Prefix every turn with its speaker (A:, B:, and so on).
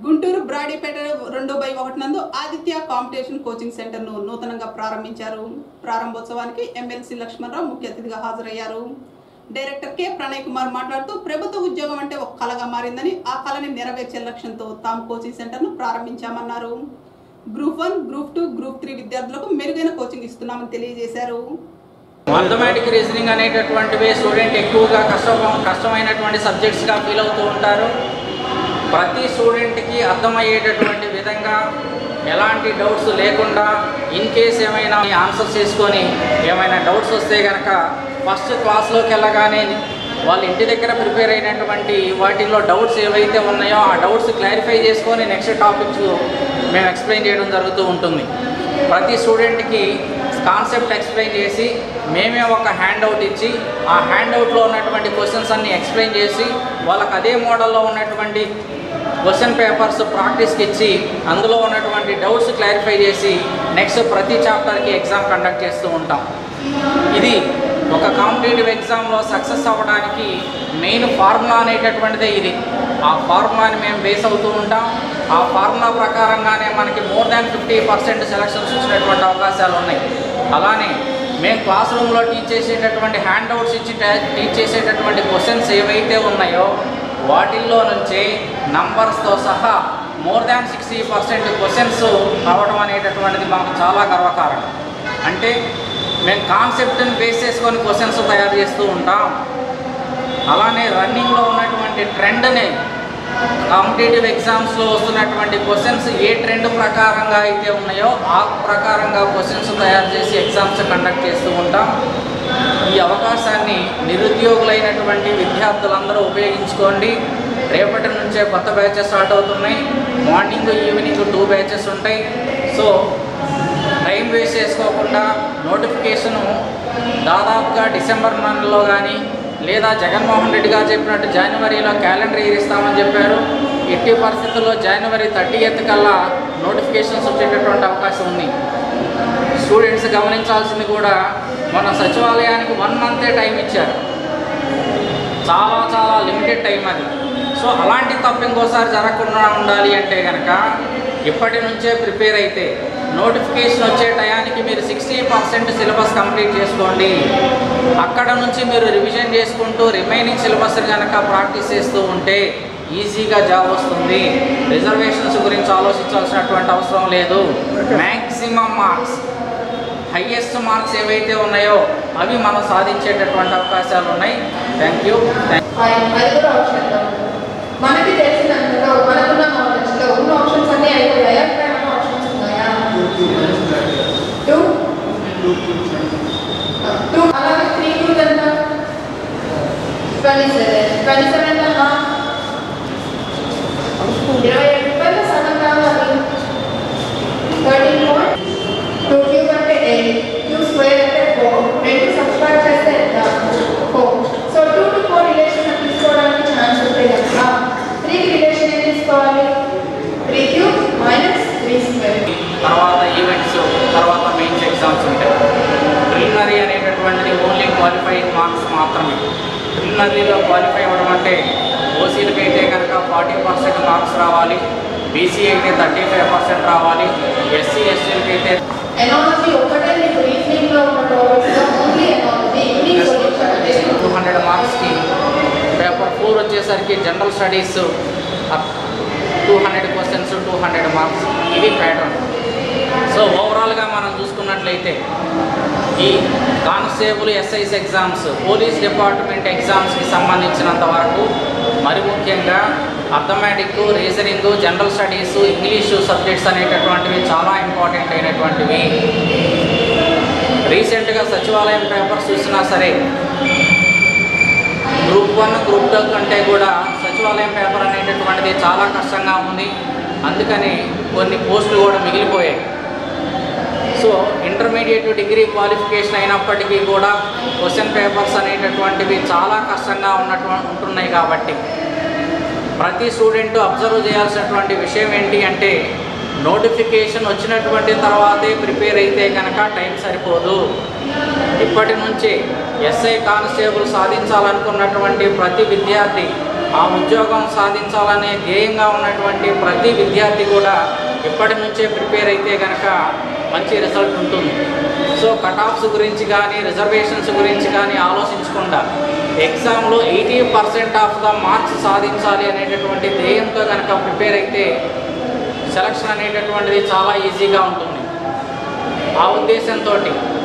A: గుంటూరు బ్రాడీపేట రెండు బై ఒకటి నందు ఆదిత్య కాంపిటీషన్ కోచింగ్ సెంటర్ ను నూతనంగా ప్రారంభించారు ప్రారంభోత్సవానికి ఎమ్మెల్సీ లక్ష్మణరావు ముఖ్య అతిథిగా హాజరయ్యారు డైరెక్టర్ కె ప్రణయ్ కుమార్ మాట్లాడుతూ ప్రభుత్వ ఉద్యోగం అంటే ఒక కళగా మారిందని ఆ కళని నెరవేర్చే లక్ష్యంతో తాము కోచింగ్ సెంటర్ ను ప్రారంభించామన్నారు group one group two group three విద్యార్థులకు మెరుగైన కోచింగ్ ఇస్తున్నామని తెలియజేశారు
B: మ్యాథమెటిక్ రీజనింగ్ అనేటటువంటివి స్టూడెంట్ ఎక్కువగా కష్టం కష్టమైనటువంటి సబ్జెక్ట్స్గా ఫీల్ అవుతూ ఉంటారు ప్రతి స్టూడెంట్కి అర్థమయ్యేటటువంటి విధంగా ఎలాంటి డౌట్స్ లేకుండా ఇన్ కేస్ ఏమైనా ఆన్సర్స్ చేసుకొని ఏమైనా డౌట్స్ వస్తే కనుక ఫస్ట్ క్లాస్లోకి వెళ్ళగానే వాళ్ళ ఇంటి దగ్గర ప్రిపేర్ అయినటువంటి వాటిల్లో డౌట్స్ ఏవైతే ఉన్నాయో ఆ డౌట్స్ క్లారిఫై చేసుకొని నెక్స్ట్ టాపిక్స్ మేము ఎక్స్ప్లెయిన్ చేయడం జరుగుతూ ఉంటుంది ప్రతి స్టూడెంట్కి కాన్సెప్ట్ ఎక్స్ప్లెయిన్ చేసి మేమే ఒక హ్యాండ్ అవుట్ ఇచ్చి ఆ హ్యాండ్ అవుట్లో ఉన్నటువంటి క్వశ్చన్స్ అన్ని ఎక్స్ప్లెయిన్ చేసి వాళ్ళకి అదే మోడల్లో ఉన్నటువంటి క్వశ్చన్ పేపర్స్ ప్రాక్టీస్కి ఇచ్చి అందులో ఉన్నటువంటి డౌట్స్ క్లారిఫై చేసి నెక్స్ట్ ప్రతి చాప్టర్కి ఎగ్జామ్ కండక్ట్ చేస్తూ ఉంటాం ఇది ఒక కాంపిటేటివ్ ఎగ్జామ్లో సక్సెస్ అవ్వడానికి మెయిన్ ఫార్ములా అనేటటువంటిదే ఇది ఆ ఫార్ములాని మేము బేస్ అవుతూ ఉంటాం ఆ ఫార్ములా ప్రకారంగానే మనకి more than fifty percent selections వచ్చినటువంటి అవకాశాలు ఉన్నాయి అలానే మేము క్లాస్ రూమ్లో టీచ్ చేసేటటువంటి హ్యాండ్ అవుట్స్ ఇచ్చి టీచ్ చేసేటటువంటి క్వశ్చన్స్ ఏవైతే ఉన్నాయో వాటిల్లో నుంచే నంబర్స్తో సహా more than sixty percent questions రావడం అనేటటువంటిది మాకు చాలా గర్వకారణం అంటే మేము కాన్సెప్ట్ని బేస్ చేసుకొని క్వశ్చన్స్ తయారు చేస్తూ ఉంటాం అలానే రన్నింగ్లో ఉన్నటువంటి ట్రెండ్ని కాంపిటేటివ్ ఎగ్జామ్స్లో వస్తున్నటువంటి క్వశ్చన్స్ ఏ ట్రెండ్ ప్రకారంగా అయితే ఉన్నాయో ఆ ప్రకారంగా క్వశ్చన్స్ తయారు చేసి ఎగ్జామ్స్ కండక్ట్ చేస్తూ ఉంటాం ఈ అవకాశాన్ని నిరుద్యోగులైనటువంటి విద్యార్థులందరూ ఉపయోగించుకోండి రేపటి నుంచే కొత్త బ్యాచెస్ స్టార్ట్ అవుతున్నాయి మార్నింగ్ ఈవినింగ్ టూ బ్యాచెస్ ఉంటాయి సో టైం వేస్ట్ చేసుకోకుండా నోటిఫికేషను దాదాపుగా డిసెంబర్ నెలలో కానీ లేదా జగన్మోహన్ రెడ్డి గారు చెప్పినట్టు జనవరిలో క్యాలెండర్ ఇయర్ ఇస్తామని చెప్పారు ఎట్టి పరిస్థితుల్లో జనవరి థర్టీ ఎయిత్ కల్లా నోటిఫికేషన్స్ వచ్చేటటువంటి అవకాశం ఉంది స్టూడెంట్స్ గమనించాల్సింది కూడా మన సచివాలయానికి వన్ మంతే టైం ఇచ్చారు చాలా చాలా లిమిటెడ్ టైం అది సో అలాంటి తప్పు ఇంకోసారి జరగకుండా ఉండాలి అంటే కనుక ఇప్పటి నుంచే ప్రిపేర్ అయితే నోటిఫికేషన్ వచ్చే టయానికి మీరు సిక్స్టీ పర్సెంట్ సిలబస్ కంప్లీట్ చేసుకోండి అక్కడ నుంచి మీరు రివిజన్ చేసుకుంటూ రిమైనింగ్ సిలబస్ కనుక ప్రాక్టీస్ చేస్తూ ఉంటే ఈజీగా జాబ్ వస్తుంది రిజర్వేషన్స్ గురించి ఆలోచించాల్సినటువంటి అవసరం లేదు మ్యాక్సిమం మార్క్స్ హయ్యెస్ట్ మార్క్స్ ఏవైతే ఉన్నాయో అవి మనం సాధించేటటువంటి అవకాశాలు ఉన్నాయి థ్యాంక్ యూ థ్యాంక్
C: ఫైవ్ అది కూడా ఆప్షన్ మనకి తెలిసినంతలో మనకున్న నాలెడ్జ్లో ఉన్న ఆప్షన్స్ అన్నీ అయిపోయాయా ఇంకా ఏమైనా ఆప్షన్స్ ఉన్నాయా టూ టూ అలాగే త్రీ టూ ఎంత ట్వంటీ సెవెన్ ట్వంటీ సెవెన్ అన్నా ఇరవై ఏడు రూపాయలు సగం కావాలి థర్టీన్ పాయింట్ టూ క్యూబ్ అంటే ఎయిట్ టూ స్క్వేర్ అంటే ఫోర్ రెండు సబ్స్ట్రాక్ట్ చేస్తే ఎంత four so two to four relation తీసుకోవడానికి ఛాన్స్ ఉంటే కనుక త్రీకి రిలేషన్ ఏం తీసుకోవాలి three cube minus three square
B: తర్వాత ఈవెంట్స్ తర్వాత మెయిన్స్ ఎగ్జామ్స్ ఉంటాయి ప్రిలిమినరీ అనేటటువంటిది ఓన్లీ క్వాలిఫైయింగ్ మార్క్స్ మాత్రమే ప్రిలిమినరీలో క్వాలిఫై అవ్వడం అంటే ఓసీలకి అయితే కనుక ఫార్టీ పర్సెంట్ మార్క్స్ రావాలి బీసీ అయితే థర్టీ ఫైవ్ పర్సెంట్ రావాలి ఎస్సీ ఎస్టీలకి అయితే
C: ఎనాలజీ ఒకటే నీకు రీజనింగ్లో ఉన్న topics only analogy unique solution అంటే
B: టూ హండ్రెడ్ మార్క్స్కి పేపర్ ఫోర్ వచ్చేసరికి general studies two hundred questions two hundred marks ఇది ప్యాటర్న్ సో ఓవరాల్గా మనం చూసుకున్నట్లయితే ఈ constable SIs exams police department ఎగ్జామ్స్కి సంబంధించినంత వరకు మరి ముఖ్యంగా arithmetic reasoning general studies English subjects అనేటటువంటివి చాలా ఇంపార్టెంట్ అయినటువంటివి రీసెంట్గా సచివాలయం పేపర్స్ చూసినా సరే గ్రూప్ వన్ గ్రూప్ టూ కంటే కూడా సచివాలయం పేపర్ అనేటటువంటిది చాలా కష్టంగా ఉంది అందుకని కొన్ని పోస్టులు కూడా మిగిలిపోయాయి సో ఇంటర్మీడియట్ డిగ్రీ క్వాలిఫికేషన్ అయినప్పటికీ కూడా క్వశ్చన్ పేపర్స్ అనేటటువంటివి చాలా కష్టంగా ఉన్నటు ఉంటున్నాయి కాబట్టి ప్రతి స్టూడెంట్ అబ్జర్వ్ చేయాల్సినటువంటి విషయం ఏంటి అంటే నోటిఫికేషన్ వచ్చినటువంటి తర్వాతే ప్రిపేర్ అయితే కనుక టైం సరిపోదు ఇప్పటి నుంచి ఎస్ఐ కానిస్టేబుల్ సాధించాలనుకున్నటువంటి ప్రతి విద్యార్థి ఆ ఉద్యోగం సాధించాలనే ధ్యేయంగా ఉన్నటువంటి ప్రతి విద్యార్థి కూడా ఇప్పటి నుంచే ప్రిపేర్ అయితే కనుక మంచి రిజల్ట్ ఉంటుంది సో కట్ ఆఫ్స్ గురించి కానీ రిజర్వేషన్స్ గురించి కానీ ఆలోచించకుండా ఎగ్జామ్లో eighty percent of the marks సాధించాలి అనేటటువంటి ధ్యేయంతో కనుక ప్రిపేర్ అయితే సెలక్షన్ అనేటటువంటిది చాలా ఈజీగా ఉంటుంది ఆ ఉద్దేశంతో